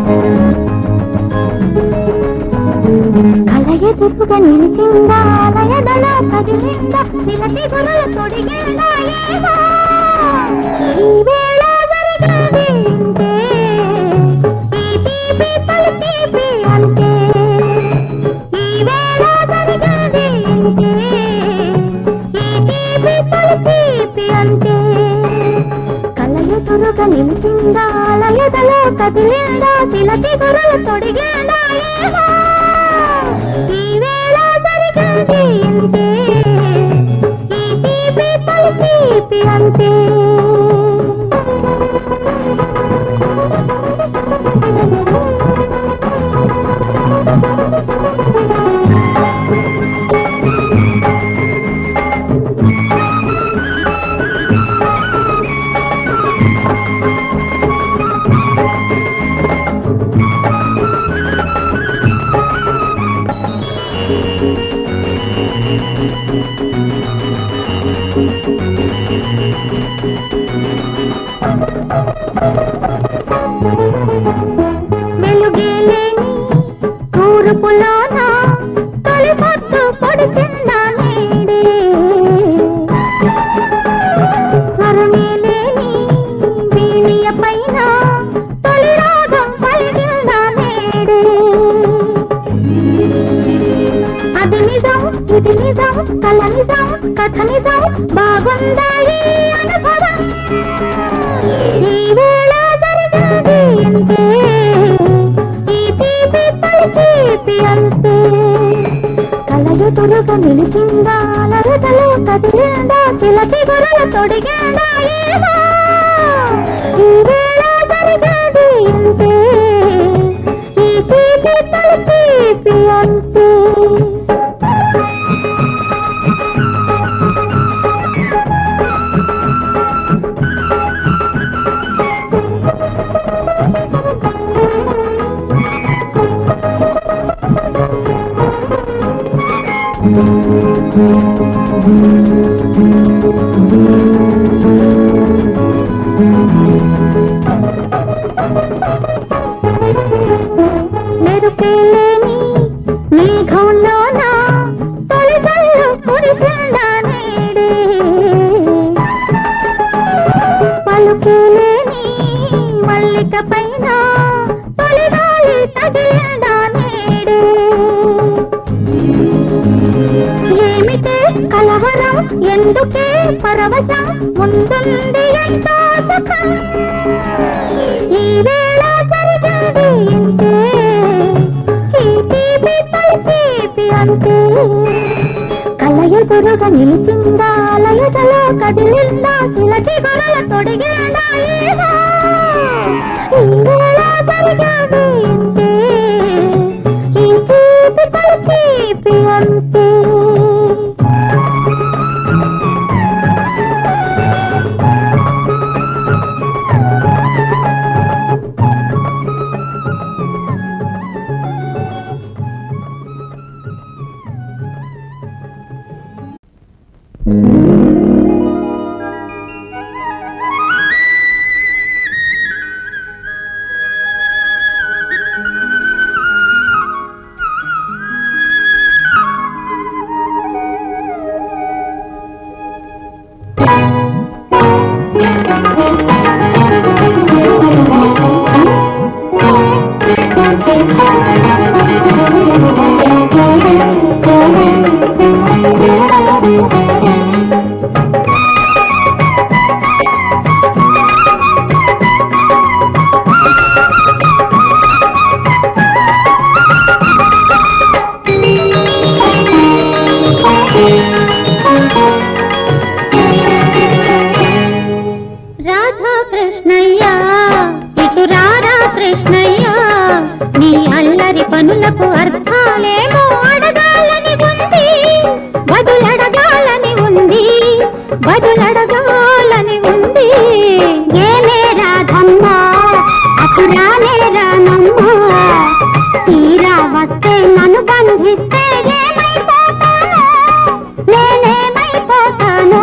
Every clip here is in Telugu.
కలయ తిప్పుగా నిలిచిందా లయదలో కదిలిందా నిలటి గురుల తొడిగిందా ఏవో ఈ వేళ జరిగేది ఇంతే ఈ తీపి తొలి తీపి అంతే ఈ వేళ జరిగేది ఇంతే ఈ తీపి తొలి తీపి అంతే కలయతురుగా నిలిచిందా లయదలో కదిలిందా శిలటి గురుల తొడిగిందా ఏవో ఈ వేళ జరిగేది ఇంతే ఈ తీపి తొలి తీపి అంతే వెలుగేలేని తూర్పులోన తొలి పొద్దు పొడిచిందా నేడే స్వరమే లేని వీణియ పైన తొలి రాగం పలికిందా నేడే అది నిజం ఇది నిజం కల నిజం కథ నిజం బాగుందా ఈ అనుభవం ఈ వేళ జరిగేది ఇంతే ఈ తీపి తొలి తీపి అంతే కలయుతులుగా నిలిచిందా అలరుదలో కదిలిందా చిలకి గురుల తొడిగిందా ఏమో ఈ వేళ జరిగేది ఇంతే ఈ తీపి తొలి తీపి అంతే మెరుపేలేని మేఘంలోన తొలి కళ్ళు కురిసిందా నేడే పలుకేలేని మల్లిక పైన తొలి గాలి తగిలిందా నేడే ఏమిటే కలవరం ఎందుకే పరవశం ముందుంది ఎంతో సుఖం ఈ వేళ జరిగేది ఇంతే ఈ తీపి తొలి తీపి అంతే కలయదురుగా నిలిచిందా లయదలో కదిలిందా శిలకి గొరల తొడిగిందా ఏవో ఈ వేళ జరిగేది ఇంతే ఈ తీపి తొలి తీపి అంతే రాధా కృష్ణయ్య ఇటు రారా కృష్ణయ్య నీ అల్లరి పనులకు అర్థాలేమో అడగాలని ఉంది బదులడగాలని ఉంది బదులడగాలని ఉంది ఏలే రాధమ్మ అటు రానే రానమ్మ తీరా వస్తే నన్ను బంధిస్తే ఏమైపోతానో నేనేమైపోతానో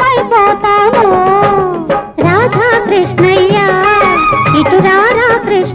నేనేమైపోతానో రాధా కృష్ణయ్య ఇటు రారా కృష్ణ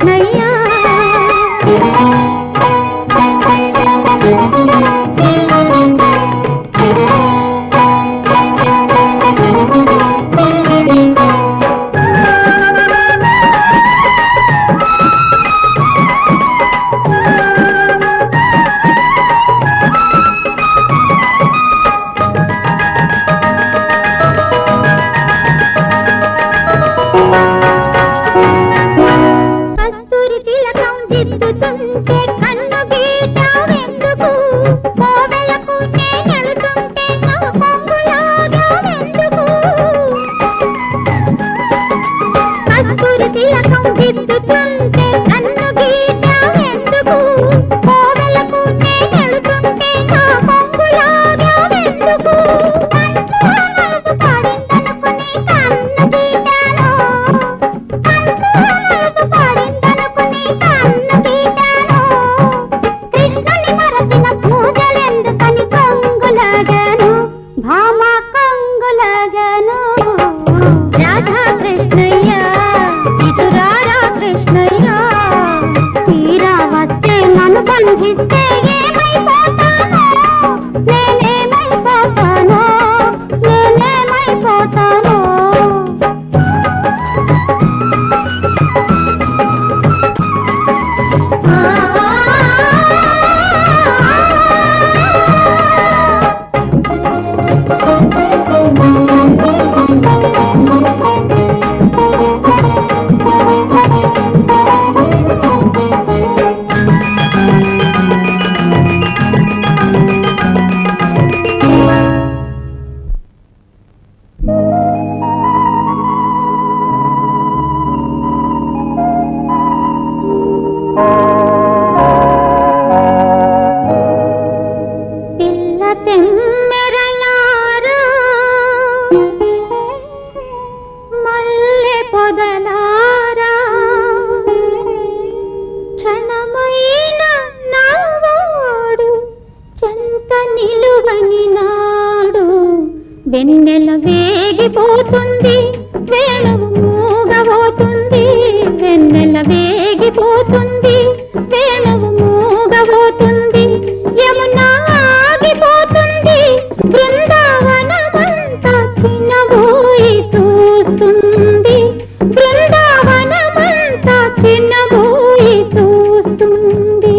వెన్నెల వేగిపోతుంది వేణువు మూగబోతుంది వెన్నెల వేగిపోతుంది వేణువు మూగబోతుంది యమున ఆగిపోతుంది బృందావనమంతా చిన్నబోయి చూస్తుంది బృందావనమంతా చిన్నబోయి చూస్తుంది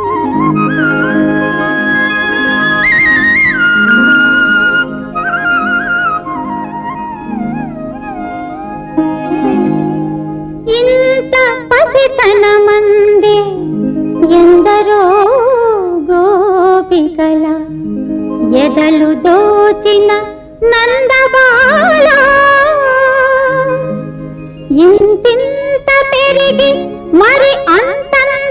ఇంత పసితనమంది ఎందరో గోపికల ఎదలు దోచిన నందబాల ఇంతింత పెరిగి మరి అంతంత